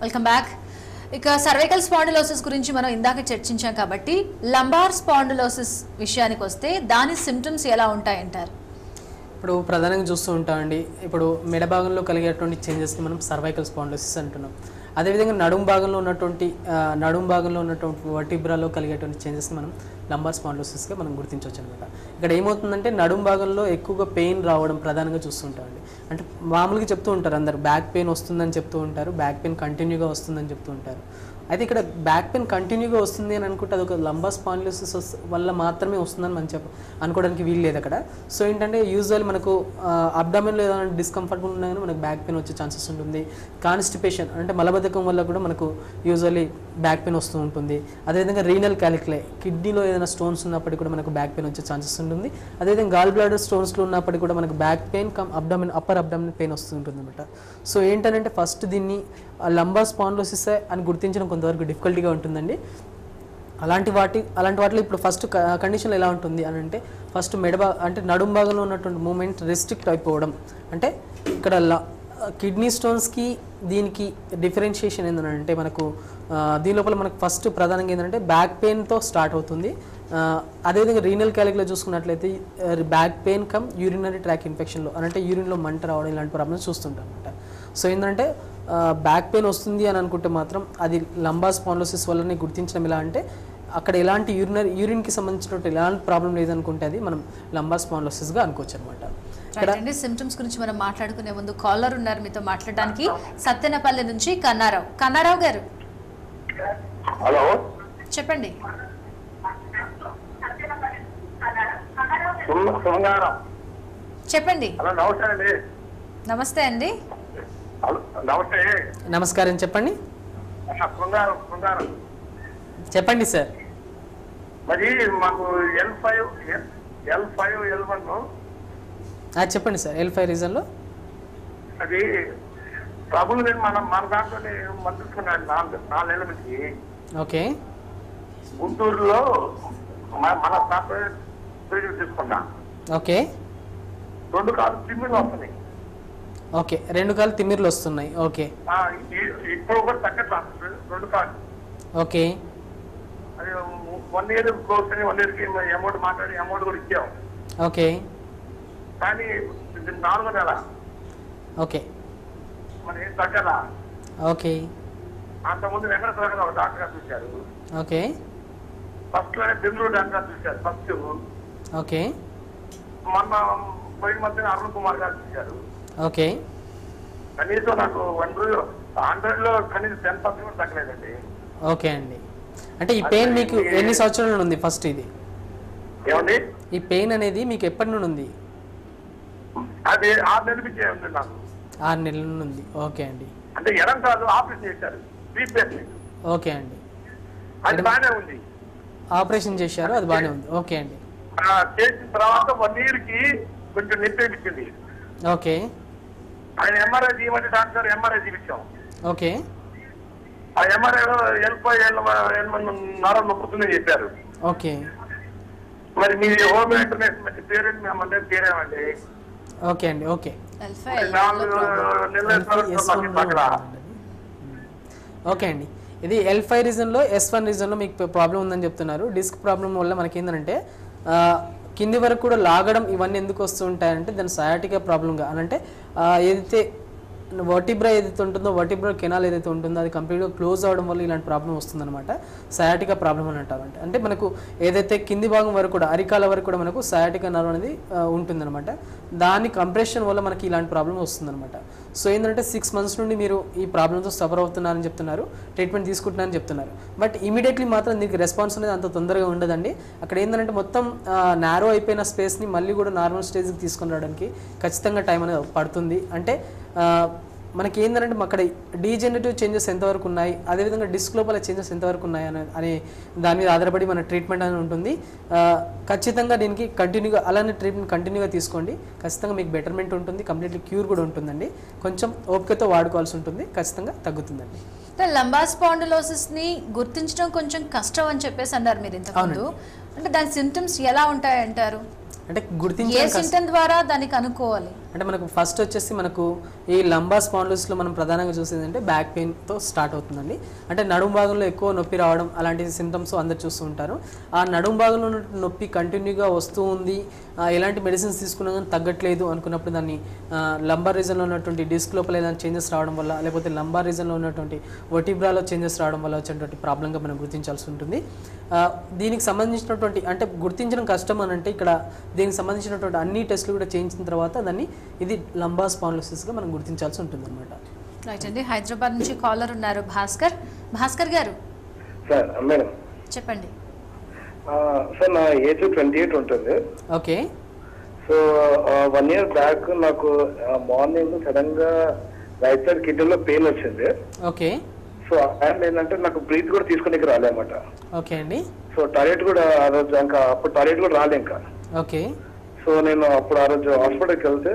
Welcome back ఇక cervical spondylosis గురించి మనం ఇందాక చర్చించాం కాబట్టి లంబార్ స్పాండిలోసిస్ విషయానికి వస్తే దాని సిమ్టమ్స్ ఎలా ఉంటాయంటారు ఇప్పుడు ప్రధానంగా చూస్తూ ఉంటామండి ఇప్పుడు మెడ భాగంలో కలిగేటువంటి చేంజెస్ని మనం సర్వైకల్ స్పాండోసిస్ అంటున్నాం అదేవిధంగా నడుం భాగంలో ఉన్నటువంటి ఆ, నడుం భాగంలో ఉన్నటువంటి వర్టిబ్రాలో కలిగేటువంటి చేంజెస్ని మనం లంబార్ స్పాండోసిస్గా మనం గుర్తించవచ్చు అనమాట ఇక్కడ ఏమవుతుందంటే నడుం భాగంలో ఎక్కువగా పెయిన్ రావడం ప్రధానంగా చూస్తుంటామండి అంటే మామూలుగా చెప్తూ ఉంటారు అందరు బ్యాక్ పెయిన్ వస్తుందని చెప్తూ ఉంటారు బ్యాక్ పెయిన్ కంటిన్యూగా వస్తుందని చెప్తూ ఉంటారు అయితే ఇక్కడ బ్యాక్ పెయిన్ కంటిన్యూగా వస్తుంది అని అనుకుంటే అది ఒక లంబా స్పాండిలోసిస్ వల్ల మాత్రమే వస్తుందని మనం చెప్ప అనుకోవడానికి వీలు లేదు అక్కడ సో ఏంటంటే యూజువల్ మనకు అబ్డామిన్లో ఏదైనా డిస్కంఫర్టబుల్ ఉన్నా కానీ మనకు బ్యాక్ పెయిన్ వచ్చే ఛాన్సెస్ ఉంటుంది కాన్స్టిపేషన్ అంటే మలబద్ధకం వల్ల కూడా మనకు యూజువల్లీ బ్యాక్ పెయిన్ వస్తూ ఉంటుంది అదేవిధంగా రీనల్ క్యాలిక్లే కిడ్నీలో ఏదైనా స్టోన్స్ ఉన్నప్పటికీ కూడా మనకు బ్యాక్ పెయిన్ వచ్చే ఛాన్సెస్ ఉంటుంది అదేవిధంగా గాల్ బ్లాడర్ స్టోన్స్లో ఉన్నప్పటికీ కూడా మనకు back pain come abdomen upper abdomen pain వస్తుంటుంది అనమాట సో ఏంటంటే ఫస్ట్ దీన్ని లంబా స్పాండ్లోసిస్ అని గుర్తించడం కొంతవరకు డిఫికల్టీగా ఉంటుందండి అలాంటి వాటి అలాంటి వాటిలో ఇప్పుడు ఫస్ట్ కండిషన్ ఎలా ఉంటుంది అని అంటే ఫస్ట్ మెడబా అంటే నడుం భాగంలో ఉన్నటువంటి మూమెంట్ రెస్ట్రిక్ట్ అయిపోవడం అంటే ఇక్కడ కిడ్నీ స్టోన్స్కి దీనికి డిఫరెన్షియేషన్ ఏంటంటే మనకు ఆ, దీని లోపల మనకు ఫస్ట్ ప్రధానంగా ఏంటంటే బ్యాక్ పెయిన్తో స్టార్ట్ అవుతుంది ఆ, అదేవిధంగా రీనల్ క్యాలిక్లో చూసుకున్నట్లయితే back pain come urinary tract ఇన్ఫెక్షన్లో అంటే యూరిన్లో మంట రావడం ఇలాంటి ప్రాబ్లమ్స్ చూస్తుంటాం అనమాట సో ఏంటంటే బ్యాక్ పెయిన్ వస్తుంది అని అనుకుంటే మాత్రం అది లంబా స్పాండోసిస్ వల్లనే గుర్తించడం ఎలా అంటే అక్కడ ఎలాంటి యూరినరీ యూరిన్కి సంబంధించినటువంటి ఎలాంటి ప్రాబ్లం లేదనుకుంటే అది మనం లంబా స్పాండోసిస్గా అనుకోవచ్చు అనమాట రైట్ అండి సిమ్టమ్స్ గురించి మనం మాట్లాడుకునే ముందు కాలర్ ఉన్నారు మీతో మాట్లాడడానికి సత్యనపల్లి నుంచి కన్నారావు కన్నారావు గారు హలో చెప్పండి శృంగ- శృంగారం చెప్పండి హలో నమస్తే అండి నమస్తే అండి హలో నమస్తే నమస్కారం చెప్పండి ఆ, శృంగారం శృంగారం చెప్పండి సార్ మరి మాకు L five L five L one ఆ, చెప్పండి సార్ ఎల్ ఫైవ్ రీజన్లో అది ట్రబుల్ నేను మనం మన దాంట్లోనే మందుకున్నాను నాలుగు నాలుగేళ్ల నుంచి ఓకే గుంటూరులో మ- మన సాఫ్ట్వేర్ ట్రీట్మెంట్ తీసుకున్నా ఓకే రెండు కాలు తిమ్మిలు వస్తున్నాయి ఓకే రెండు కాళ్ళు తిమ్మిర్లు వస్తున్నాయి ఓకే ఆ, ఈ- ఇప్పుడు కూడా తగ్గట్లేదు రెండు కాలు ఓకే అది వన్ ఇయర్ క్లోజ్ అని వన్ ఇయర్కి అమౌంట్ మాట్లాడి అమౌంట్ కూడా ఇచ్చాం ఓకే కానీ ఇది నాలుగో నెల ఓకే మరి ఏం తగ్గలా ఓకే అంతకుముందు వెంకటేశ్వర గారు ఒక డాక్టర్ గారు చూశారు ఓకే ఫస్ట్ లోనే బెంగళూరు డాక్టర్ గారు చూశారు ఫస్ట్ ఓకే మొన్న పోయిన మధ్య అరుణ్ కుమార్ గారు చూశారు ఓకే కనీసం నాకు వన్ హండ్రెడ్ లో కనీసం టెన్ పర్సెంట్ కూడా తగ్గలేదండి ఓకే అండి అంటే ఈ పెయిన్ మీకు ఎన్ని సంవత్సరాల నుండి ఉంది ఫస్ట్ ఇది ఏమండి ఈ పెయిన్ అనేది మీకు ఎప్పటి నుండి ఉంది అది ఆరు నెలలకి ఉంది నాకు ఆరు నెలల నుండి ఉంది ఓకే అండి అంటే ఎడం కాదు ఆపరేషన్ చేశారు రీప్లేస్మెంట్ ఓకే అండి అది బాగానే ఉంది ఆపరేషన్ చేశారు అది బాగానే ఉంది ఓకే అండి ఆ, చేసిన తర్వాత వన్ ఇయర్ కి కొంచెం నొప్పి ఇచ్చింది ఓకే ఆయన ఎంఆర్ఐ తీయమంటే డాక్టర్ ఎంఆర్ఐ తీపించాం ఓకే ఆ ఎంఆర్ఐలో ఎల్పై నరం నొప్పుతుందని చెప్పారు ఓకే మరి మీ హోమ్ ఇంటర్నేషనల్ మంచి పేరెంట్ మేమంటే పేరేమండి ఓకే అండి ఓకే ఎల్ఫై నాలుగు నెలల ఎస్ తర్వాత మాకు అక్కడ ఓకే అండి ఇది ఎల్ ఫైవ్ రీజన్లో ఎస్ వన్ రీజన్లో మీకు ప్రాబ్లం ఉందని చెప్తున్నారు డిస్క్ ప్రాబ్లం వల్ల మనకి ఏంటంటే ఆ, కింది వరకు కూడా లాగడం ఇవన్నీ ఎందుకు వస్తూ ఉంటాయంటే దాని సయాటికా ప్రాబ్లంగా అని అంటే ఆ, ఏదైతే వర్టిబ్రా ఏదైతే ఉంటుందో వర్టిబ్రా కెనాల్ ఏదైతే ఉంటుందో అది కంప్లీట్గా క్లోజ్ అవడం వల్ల ఇలాంటి ప్రాబ్లం వస్తుందన్నమాట సయాటికా ప్రాబ్లం అని అంటారు అంటే అంటే మనకు ఏదైతే కింది భాగం వరకు కూడా అరికాల వరకు కూడా మనకు సయాటికా నర్వ్ అనేది ఆ, ఉంటుందన్నమాట దాని కంప్రెషన్ వల్ల మనకి ఇలాంటి ప్రాబ్లం వస్తుందన్నమాట సో ఏంటంటే సిక్స్ మంత్స్ నుండి మీరు ఈ ప్రాబ్లంతో సఫర్ అవుతున్నారని చెప్తున్నారు ట్రీట్మెంట్ తీసుకుంటున్నారని చెప్తున్నారు బట్ ఇమీడియట్లీ మాత్రం దీనికి రెస్పాన్స్ అనేది అంత తొందరగా ఉండదండి అక్కడ ఏంటంటే మొత్తం నారో అయిపోయిన స్పేస్ని మళ్ళీ కూడా నార్మల్ స్టేజ్కి తీసుకొని రావడానికి ఖచ్చితంగా టైం అనేది పడుతుంది అంటే ఆ, మనకి ఏంటంటే అక్కడ డీజనరేటివ్ చేంజెస్ ఎంతవరకు ఉన్నాయి అదేవిధంగా డిస్క్ లోపల చేంజెస్ ఎంతవరకు ఉన్నాయి అనే అనే దాని మీద ఆధారపడి మన ట్రీట్మెంట్ అనేది ఉంటుంది ఆ, ఖచ్చితంగా దీనికి కంటిన్యూగా అలానే ట్రీట్మెంట్ కంటిన్యూగా తీసుకోండి ఖచ్చితంగా మీకు బెటర్మెంట్ ఉంటుంది కంప్లీట్లీ క్యూర్ కూడా ఉంటుందండి కొంచెం ఓపికతో వాడుకోవాల్సి ఉంటుంది ఖచ్చితంగా తగ్గుతుందండి లంబా స్పాండిలోసిస్ ని గుర్తించడం కొంచెం కష్టం అని చెప్పేసి అన్నారు మీరు ఇంతకుముందు అంటే దాని సిమ్టమ్స్ ఎలా ఉంటాయంటారు అంటే ఏ గుర్తించడం కష్టం. సిమ్టమ్ ద్వారా దాన్ని కనుక్కోవాలి అంటే మనకు ఫస్ట్ వచ్చేసి మనకు ఈ లంబార్ స్పాండ్లోసిస్లో మనం ప్రధానంగా చూసేది అంటే బ్యాక్ పెయిన్తో స్టార్ట్ అవుతుందండి అంటే నడుము భాగంలో ఎక్కువ నొప్పి రావడం అలాంటి సిమ్టమ్స్ అందరు చూస్తూ ఉంటారు ఆ నడుము భాగంలో ఉన్న నొప్పి కంటిన్యూగా వస్తూ ఉంది ఆ, ఎలాంటి మెడిసిన్స్ తీసుకున్నా కానీ తగ్గట్లేదు అనుకున్నప్పుడు దాన్ని లంబార్ రీజన్లో ఉన్నటువంటి డిస్క్ లోపల ఏదైనా చేంజెస్ రావడం వల్ల లేకపోతే లంబార్ రీజన్లో ఉన్నటువంటి ఒటిబ్రాలో చేంజెస్ రావడం వల్ల వచ్చేటువంటి ప్రాబ్లంగా మనం గుర్తించాల్సి ఉంటుంది ఆ, దీనికి సంబంధించినటువంటి అంటే గుర్తించడం కష్టం అని అంటే ఇక్కడ దీనికి సంబంధించినటువంటి అన్ని టెస్టులు కూడా చేయించిన తర్వాత దాన్ని ఇది లంబా స్పాండ్లోసిస్గా మనం గుర్తించాల్సి ఉంటుంది అనమాట రైట్ అండి హైదరాబాద్ నుంచి కాలర్ ఉన్నారు భాస్కర్ భాస్కర్ గారు సార్ మేడం చెప్పండి ఆ, సార్ నా ఏజ్ ట్వంటీ ఎయిట్ ఉంటుంది okay so one year back నాకు మార్నింగ్ సడన్ గా రైట్ సైడ్ కిడ్నీలో పెయిన్ వచ్చింది ఓకే సో ఆ టైం ఏంటంటే నాకు బ్రీత్ కూడా తీసుకునేకి రాలేమాట ఓకే అండి సో టాయిలెట్ కూడా ఆ రోజు ఇంకా అప్పుడు టాయిలెట్ కూడా రాలే ఇంకా ఓకే సో నేను అప్పుడు ఆ రోజు హాస్పిటల్కి వెళ్తే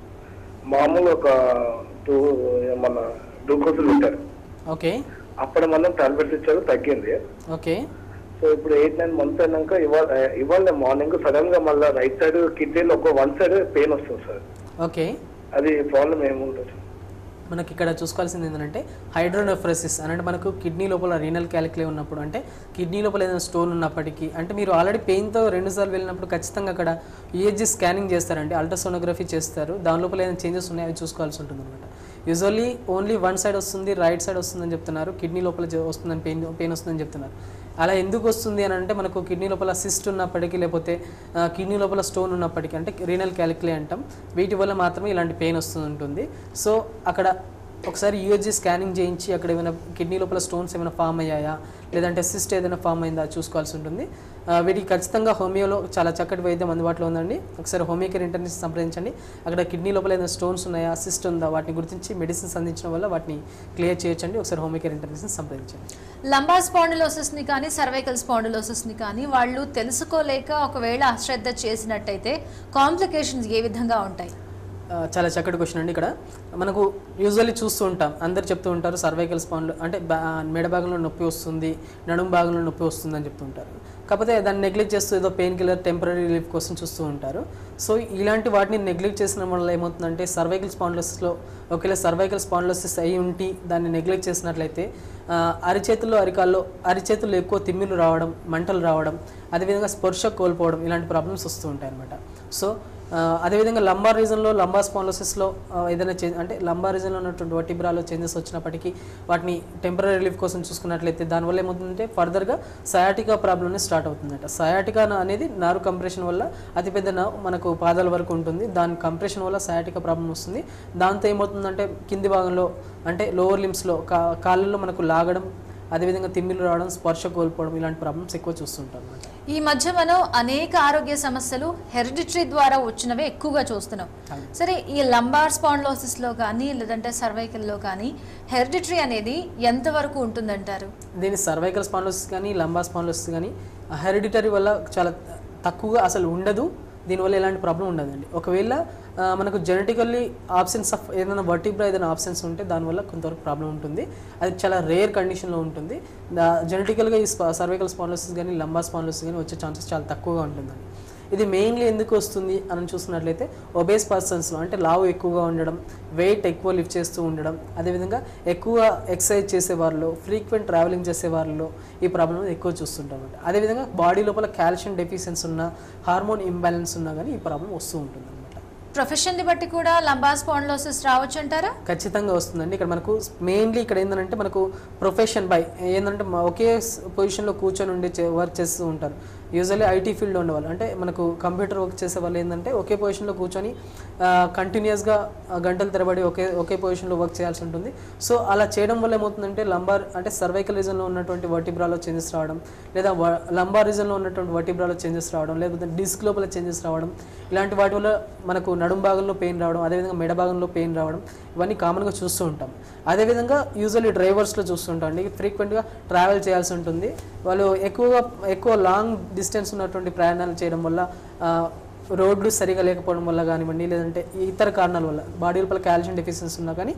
మామూలు ఒక టూ మన గ్లూకోజులు పెట్టారు ఓకే అప్పుడు మనం టాబ్లెట్స్ ఇచ్చారు తగ్గింది ఓకే సో ఇప్పుడు ఎయిట్ నైన్ మంత్స్ అయినాక ఇవాళ ఇవాళ మార్నింగ్ సడన్ గా మళ్ళీ రైట్ సైడ్ కిడ్నీలో ఒక వన్ సైడ్ పెయిన్ వస్తుంది సార్ ఓకే అది ప్రాబ్లం ఏముంటుంది మనకి ఇక్కడ చూసుకోవాల్సింది ఏంటంటే హైడ్రోనెఫ్రసిస్ అని అంటే మనకు కిడ్నీ లోపల రీనల్ క్యాలిక్యులే ఉన్నప్పుడు అంటే కిడ్నీ లోపల ఏదైనా స్టోన్ ఉన్నప్పటికీ అంటే మీరు ఆల్రెడీ పెయిన్తో రెండుసార్లు వెళ్ళినప్పుడు ఖచ్చితంగా అక్కడ ఈఏజీ స్కానింగ్ చేస్తారండి అల్ట్రాసోనోగ్రఫీ చేస్తారు దాని లోపల ఏదైనా చేంజెస్ ఉన్నాయో అవి చూసుకోవాల్సి ఉంటుంది అనమాట యూజువల్లీ ఓన్లీ వన్ సైడ్ వస్తుంది రైట్ సైడ్ వస్తుందని చెప్తున్నారు కిడ్నీ లోపల జ- వస్తుందని పెయిన్ పెయిన్ వస్తుందని చెప్తున్నారు అలా ఎందుకు వస్తుంది అని అంటే మనకు కిడ్నీ లోపల సిస్ట్ ఉన్నప్పటికీ లేకపోతే ఆ, కిడ్నీ లోపల స్టోన్ ఉన్నప్పటికీ అంటే రీనల్ క్యాలిక్యులే అంటాం వీటి వల్ల మాత్రమే ఇలాంటి పెయిన్ వస్తూ ఉంటుంది సో అక్కడ ఒకసారి యూఎస్జీ స్కానింగ్ చేయించి అక్కడ ఏమైనా కిడ్నీ లోపల స్టోన్స్ ఏమైనా ఫామ్ అయ్యాయా లేదంటే సిస్ట్ ఏదైనా ఫామ్ అయిందా చూసుకోవాల్సి ఉంటుంది ఆ, వీటికి ఖచ్చితంగా హోమియోలో చాలా చక్కటి వైద్యం అందుబాటులో ఉందండి ఒకసారి హోమియో కేర్ ఇంటర్నెట్ సంప్రదించండి అక్కడ కిడ్నీ లోపల ఏదైనా స్టోన్స్ ఉన్నాయా సిస్ట్ ఉందా వాటిని గుర్తించి మెడిసిన్స్ అందించడం వల్ల వాటిని క్లియర్ చేయొచ్చండి ఒకసారి హోమియో కేర్ ఇంటర్నెట్ సంప్రదించండి లంబా స్పాండిలోసిస్ని కానీ సర్వైకల్ స్పాండిలోసిస్ని కానీ వాళ్ళు తెలుసుకోలేక ఒకవేళ అశ్రద్ధ చేసినట్టయితే కాంప్లికేషన్స్ ఏ విధంగా ఉంటాయి ఆ, చాలా చక్కటి క్వశ్చన్ అండి ఇక్కడ మనకు యూజువల్లీ చూస్తూ ఉంటాం అందరు చెప్తూ ఉంటారు సర్వైకల్ స్పాన్లు అంటే బా- మెడ భాగంలో నొప్పి వస్తుంది నడుము భాగంలో నొప్పి వస్తుంది అని చెప్తూ ఉంటారు కాకపోతే దాన్ని నెగ్లెక్ట్ చేస్తూ ఏదో పెయిన్ కిల్లర్ టెంపరీ రిలీఫ్ కోసం చూస్తూ ఉంటారు సో ఇలాంటి వాటిని నెగ్లెక్ట్ చేసిన వల్ల ఏమవుతుందంటే సర్వైకల్ స్పాండ్లోసిస్లో ఒకవేళ సర్వైకల్ స్పాండ్లోసిస్ అయి ఉండి దాన్ని నెగ్లెక్ట్ చేసినట్లయితే ఆ, అరిచేతుల్లో అరికాల్లో అరిచేతుల్లో ఎక్కువ తిమ్మిలు రావడం మంటలు రావడం అదేవిధంగా స్పర్శ కోల్పోవడం ఇలాంటి ప్రాబ్లమ్స్ వస్తూ ఉంటాయి అనమాట సో ఆ, అదేవిధంగా లంబార్ రీజన్లో లంబార్ స్పాంలోసిస్లో ఏదైనా చేంజ్ అంటే లంబార్ రీజన్లో ఉన్నటువంటి వటిబ్రాలో చేంజెస్ వచ్చినప్పటికీ వాటిని టెంపరీ రిలీఫ్ కోసం చూసుకున్నట్లయితే దానివల్ల ఏమవుతుందంటే ఫర్దర్గా సయాటికా ప్రాబ్లమ్ స్టార్ట్ అవుతుందట సయాటికా అనేది నారు కంప్రెషన్ వల్ల అతిపెద్ద నర్వ్ మనకు పాదాల వరకు ఉంటుంది దాని కంప్రెషన్ వల్ల సయాటికా ప్రాబ్లం వస్తుంది దాంతో ఏమవుతుందంటే కింది భాగంలో అంటే లోవర్ లిమ్స్లో కా కాళ్ళల్లో మనకు లాగడం అదేవిధంగా తిమ్మిలు రావడం స్పర్శ కోల్పోవడం ఇలాంటి ప్రాబ్లమ్స్ ఎక్కువ చూస్తుంటాం అనమాట ఈ మధ్య మనం అనేక ఆరోగ్య సమస్యలు హెరిడిటరీ ద్వారా వచ్చినవే ఎక్కువగా చూస్తున్నాం సరే ఈ లంబార్ స్పాండ్లోసిస్లో కానీ లేదంటే సర్వైకల్లో కానీ హెరిడిటరీ అనేది ఎంతవరకు ఉంటుందంటారు దీని సర్వైకల్ స్పాండ్లోసిస్ కానీ లంబా స్పాండ్లోసిస్ కానీ హెరిడిటరీ వల్ల చాలా తక్కువగా అసలు ఉండదు దీనివల్ల ఎలాంటి ప్రాబ్లం ఉండదండి ఒకవేళ ఆ, మనకు జెనెటికల్లీ ఆప్షన్స్ ఆఫ్ ఏదైనా వర్టిబ్రా ఏదైనా ఆప్షన్స్ ఉంటే దానివల్ల కొంతవరకు ప్రాబ్లం ఉంటుంది అది చాలా రేర్ కండిషన్లో ఉంటుంది జెనెటికల్గా ఈ సర్వైకల్ స్పాండ్లోసిస్ కానీ లంబా స్పాండ్లోసిస్ కానీ వచ్చే ఛాన్సెస్ చాలా తక్కువగా ఉంటుందండి ఇది మెయిన్లీ ఎందుకు వస్తుంది అని చూసినట్లయితే ఒబేస్ పర్సన్స్లో అంటే లావు ఎక్కువగా ఉండడం వెయిట్ ఎక్కువ లిఫ్ట్ చేస్తూ ఉండడం అదేవిధంగా ఎక్కువ ఎక్సర్సైజ్ చేసే వాళ్ళు ఫ్రీక్వెంట్ ట్రావెలింగ్ చేసే వాళ్ళలో ఈ ప్రాబ్లమ్ ఎక్కువ చూస్తుంటాం అనమాట అదేవిధంగా బాడీ లోపల కాల్షియం డెఫిషియన్స్ ఉన్న హార్మోన్ ఇంబ్యాలెన్స్ ఉన్నా కానీ ఈ ప్రాబ్లం వస్తూ ఉంటుంది అనమాట ప్రొఫెషన్ని బట్టి కూడా లంబార్ స్పాండ్లోసిస్ రావచ్చు అంటారా ఖచ్చితంగా వస్తుందండి ఇక్కడ మనకు మెయిన్లీ ఇక్కడ ఏంటంటే మనకు ప్రొఫెషన్ బై ఏంటంటే మ- ఒకే పొజిషన్లో కూర్చొని ఉండి వర్క్ చేస్తూ ఉంటారు యూజువల్లీ ఐటీ ఫీల్డ్లో ఉండేవాళ్ళు అంటే మనకు కంప్యూటర్ వర్క్ చేసే వాళ్ళు ఏంటంటే ఒకే పొజిషన్లో కూర్చొని కంటిన్యూస్గా గంటల తరబడి ఒకే ఒకే పొజిషన్లో వర్క్ చేయాల్సి ఉంటుంది సో అలా చేయడం వల్ల ఏమవుతుందంటే లంబార్ అంటే సర్వైకల్ రీజన్లో ఉన్నటువంటి వర్టిబ్రాలో చేంజెస్ రావడం లేదా వ- లంబార్ రీజన్లో ఉన్నటువంటి వర్టిబ్రాలో చేంజెస్ రావడం లేకపోతే డిస్క్ లోపల చేంజెస్ రావడం ఇలాంటి వాటి వల్ల మనకు నడుం భాగంలో పెయిన్ రావడం అదేవిధంగా మెడ భాగంలో పెయిన్ రావడం ఇవన్నీ కామన్గా చూస్తూ ఉంటాం అదేవిధంగా యూజువల్లీ డ్రైవర్స్లో చూస్తుంటాం అండి ఫ్రీక్వెంట్గా ట్రావెల్ చేయాల్సి ఉంటుంది వాళ్ళు ఎక్కువగా ఎక్కువ లాంగ్ డిస్టెన్స్ ఉన్నటువంటి ప్రయాణాలు చేయడం వల్ల ఆ, రోడ్లు సరిగా లేకపోవడం వల్ల కానివ్వండి లేదంటే ఇతర కారణాల వల్ల బాడీ లోపల కాల్షియం డెఫిషియన్స్ ఉన్నా కానీ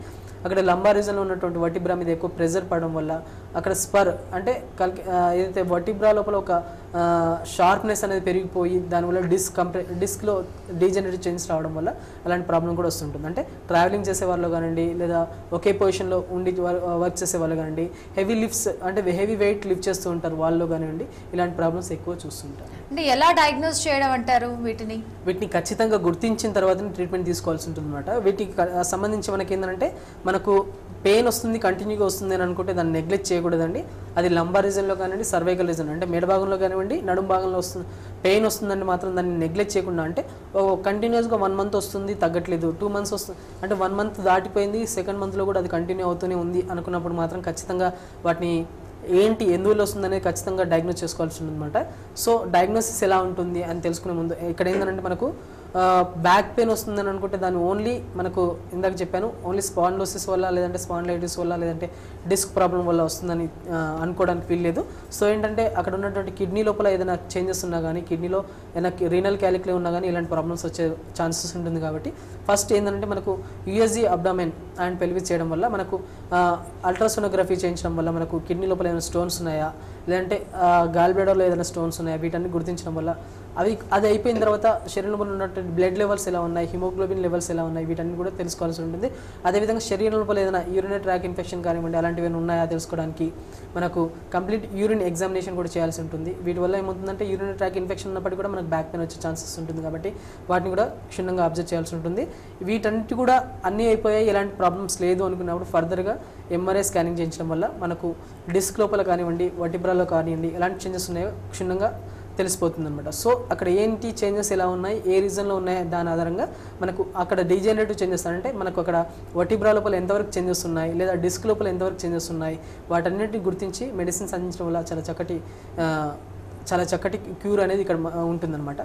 అక్కడ లంబార్ రీజన్లో ఉన్నటువంటి వటిబ్రా మీద ఎక్కువ ప్రెజర్ పడడం వల్ల అక్కడ స్పర్ అంటే కల్కి ఆ, ఏదైతే వటిబ్రా లోపల ఒక షార్ప్నెస్ అనేది పెరిగిపోయి దానివల్ల డిస్క్ కంప్రె డిస్క్లో డీజనరేటివ్ చేంజ్ రావడం వల్ల అలాంటి ప్రాబ్లం కూడా వస్తుంటుంది అంటే ట్రావెలింగ్ చేసే వాళ్ళు కానివ్వండి లేదా ఒకే పొజిషన్లో ఉండి వర్క్ చేసే వాళ్ళు కానివ్వండి హెవీ లిఫ్ట్స్ అంటే హెవీ వెయిట్ లిఫ్ట్ చేస్తూ ఉంటారు వాళ్ళు కానివ్వండి ఇలాంటి ప్రాబ్లమ్స్ ఎక్కువ చూస్తుంటారు అంటే ఎలా డయాగ్నోస్ చేయడం అంటారు వీటిని వీటిని ఖచ్చితంగా గుర్తించిన తర్వాతనే ట్రీట్మెంట్ తీసుకోవాల్సి ఉంటుంది అనమాట వీటికి క- సంబంధించి మనకి ఏంటంటే మనకు పెయిన్ వస్తుంది కంటిన్యూగా వస్తుంది అని అనుకుంటే దాన్ని నెగ్లెక్ట్ చేయకూడదండి అది లంబార్ రీజన్లో కానివ్వండి సర్వైకల్ రీజన్ అంటే మెడ భాగంలో కానివ్వండి నడుం భాగంలో వస్తుంది పెయిన్ వస్తుందండి మాత్రం దాన్ని నెగ్లెక్ట్ చేయకుండా అంటే కంటిన్యూస్గా వన్ మంత్ వస్తుంది తగ్గట్లేదు టూ మంత్స్ వస్తుంది అంటే వన్ మంత్ దాటిపోయింది సెకండ్ మంత్లో కూడా అది కంటిన్యూ అవుతూనే ఉంది అనుకున్నప్పుడు మాత్రం ఖచ్చితంగా వాటిని ఏంటి ఎందువల్ల వస్తుంది అనేది ఖచ్చితంగా డయాగ్నోస్ చేసుకోవాల్సి ఉంటుంది అనమాట సో డయాగ్నోసిస్ ఎలా ఉంటుంది అని తెలుసుకునే ముందు ఇక్కడ ఏంటంటే మనకు బ్యాక్ పెయిన్ వస్తుందని అనుకుంటే దాన్ని ఓన్లీ మనకు ఇందాక చెప్పాను ఓన్లీ స్పాండ్లోసిస్ వల్ల లేదంటే స్పాండ్లైటిస్ వల్ల లేదంటే డిస్క్ ప్రాబ్లం వల్ల వస్తుందని ఆ, అనుకోవడానికి వీల్లేదు సో ఏంటంటే అక్కడ ఉన్నటువంటి కిడ్నీ లోపల ఏదైనా చేంజెస్ ఉన్నా కానీ కిడ్నీలో ఏదైనా రీనల్ క్యాలిక్లే ఉన్నా కానీ ఇలాంటి ప్రాబ్లమ్స్ వచ్చే ఛాన్సెస్ ఉంటుంది కాబట్టి ఫస్ట్ ఏంటంటే మనకు యూఎస్జీ అబ్డామెన్ అండ్ పెల్విస్ చేయడం వల్ల మనకు అల్ట్రాసోనోగ్రఫీ చేయించడం వల్ల మనకు కిడ్నీ లోపల ఏమైనా స్టోన్స్ ఉన్నాయా లేదంటే గాల్ బ్లాడర్లో ఏదైనా స్టోన్స్ ఉన్నాయా వీటన్ని గుర్తించడం వల్ల అవి అది అయిపోయిన తర్వాత శరీరంలో ఉన్నటువంటి బ్లడ్ లెవెల్స్ ఎలా ఉన్నాయి హిమోగ్లోబిన్ లెవెల్స్ ఎలా ఉన్నాయి వీటన్ని కూడా తెలుసుకోవాల్సి ఉంటుంది అదేవిధంగా శరీరం లోపల ఏదైనా యూరినరీ ట్రాక్ ఇన్ఫెక్షన్ కానివ్వండి అలాంటివి ఏమైనా ఉన్నాయా తెలుసుకోవడానికి మనకు కంప్లీట్ యూరిన్ ఎగ్జామినేషన్ కూడా చేయాల్సి ఉంటుంది వీటి వల్ల ఏమవుతుందంటే యూరినరీ ట్రాక్ ఇన్ఫెక్షన్ ఉన్నప్పటికీ కూడా మనకు బ్యాక్ పెయిన్ వచ్చే ఛాన్సెస్ ఉంటుంది కాబట్టి వాటిని కూడా క్షుణ్ణంగా అబ్జర్వ్ చేయాల్సి ఉంటుంది వీటన్నిటి కూడా అన్నీ అయిపోయాయి ఎలాంటి ప్రాబ్లమ్స్ లేదు అనుకున్నప్పుడు ఫర్దర్గా ఎంఆర్ఐ స్కానింగ్ చేయించడం వల్ల మనకు డిస్క్ లోపల కానివ్వండి వటిబ్రాలో కానివ్వండి ఎలాంటి చేంజెస్ ఉన్నాయో క్షుణ్ణంగా తెలిసిపోతుంది అనమాట సో అక్కడ ఏంటి చేంజెస్ ఎలా ఉన్నాయి ఏ రీజన్లో ఉన్నాయి దాని ఆధారంగా మనకు అక్కడ డీజనరేటివ్ చేంజెస్ అంటే మనకు అక్కడ వటిబ్రా లోపల ఎంతవరకు చేంజెస్ ఉన్నాయి లేదా డిస్క్ లోపల ఎంతవరకు చేంజెస్ ఉన్నాయి వాటన్నిటిని గుర్తించి మెడిసిన్స్ అందించడం వల్ల చాలా చక్కటి ఆ, చాలా చక్కటి క్యూర్ అనేది ఇక్కడ మ- ఉంటుందన్నమాట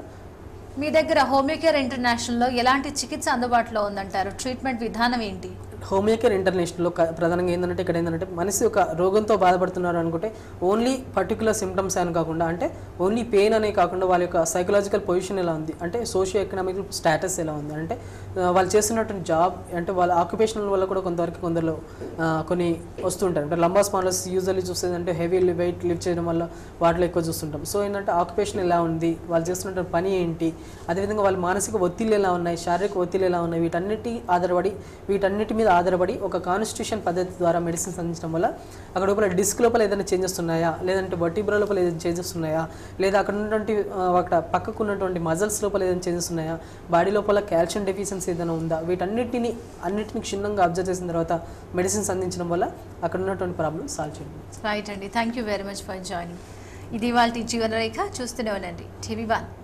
మీ దగ్గర హోమియోకేర్ ఇంటర్నేషనల్లో ఎలాంటి చికిత్స అందుబాటులో ఉందంటారు ట్రీట్మెంట్ విధానం ఏంటి హోమియోకేర్ ఇంటర్నేషనల్లో క- ప్రధానంగా ఏంటంటే ఇక్కడ ఏంటంటే మనిషి ఒక రోగంతో బాధపడుతున్నారు అనుకుంటే ఓన్లీ పర్టికులర్ సిమ్టమ్స్ అని కాకుండా అంటే ఓన్లీ పెయిన్ అనే కాకుండా వాళ్ళ యొక్క సైకలాజికల్ పొజిషన్ ఎలా ఉంది అంటే సోషియో ఎకనామిక్ స్టేటస్ ఎలా ఉంది అంటే ఆ, వాళ్ళు చేస్తున్నటువంటి జాబ్ అంటే వాళ్ళ ఆక్యుపేషనల్ వల్ల కూడా కొంతవరకు కొందరు ఆ, కొన్ని వస్తుంటారు అంటే లంబా స్పాండల్స్ యూజువల్లీ చూసేది అంటే హెవీ వెయిట్ లిఫ్ట్ చేయడం వల్ల వాటిలో ఎక్కువ చూస్తుంటాం సో ఏంటంటే ఆక్యుపేషన్ ఎలా ఉంది వాళ్ళు చేస్తున్నటువంటి పని ఏంటి అదేవిధంగా వాళ్ళ మానసిక ఒత్తిళ్ళు ఎలా ఉన్నాయి శారీరక ఒత్తిళ్ళు ఎలా ఉన్నాయి వీటన్నిటి ఆధారపడి వీటన్నిటి మీద ఆధారపడి ఒక కాన్స్టిట్యూషన్ పద్ధతి ద్వారా మెడిసిన్స్ అందించడం వల్ల అక్కడ లోపల డిస్క్ లోపల ఏదైనా చేంజెస్ ఉన్నాయా లేదంటే వటిబ్రా లోపల ఏదైనా చేంజెస్ ఉన్నాయా లేదా అక్కడ ఉన్నటువంటి ఆ, అక్కడ పక్కకు ఉన్నటువంటి మజల్స్ లోపల ఏదైనా చేంజెస్ ఉన్నాయా బాడీ లోపల కాల్షియం డెఫిషియన్సీ ఏదైనా ఉందా వీటన్నిటిని అన్నిటిని క్షుణ్ణంగా అబ్జర్వ్ చేసిన తర్వాత మెడిసిన్స్ అందించడం వల్ల అక్కడ ఉన్నటువంటి ప్రాబ్లమ్ సాల్వ్ చేయడం రైట్ అండి thank you very much for joining ఇది వాళ్ళ జీవనరేఖ చూస్తూనే ఉండండి టీవీ వన్